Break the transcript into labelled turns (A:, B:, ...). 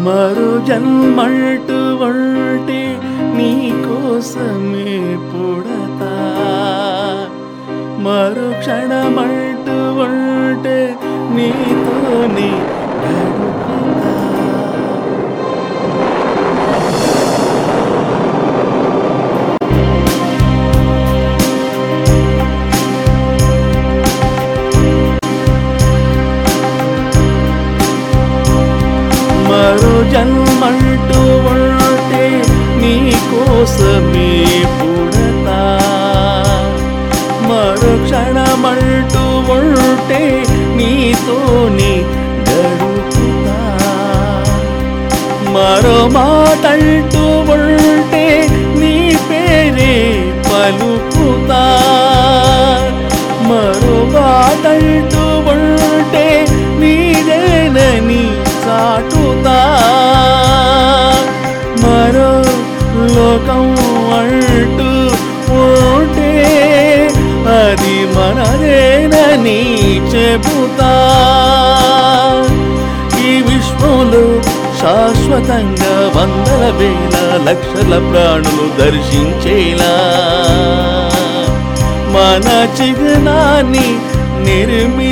A: మరో జన్మంటూ ఉంటే నీ కోసమే పుడతా మరో క్షణమంటూ ఉంటే నీతోనే గడుపుతా మరో జన్మంటూ ఉంటే నీ కోసమే పుడతా మరో క్షణమంటూ ఉంటే నీతోనే గడుపుతా మరో మాటంటూ ఉంటే నీ పేరే పలుకుతా మరో మాటంటూ ఉంటే నీదేనని చాటుతా మరో లోకం అంటూ ఉంటే అది మనదేనని చెబుతా ఈ విశ్వంలో శాశ్వతంగా వందల వేల లక్షల ప్రాణులు దర్శించేలా మన చిహ్నాన్ని నిర్మి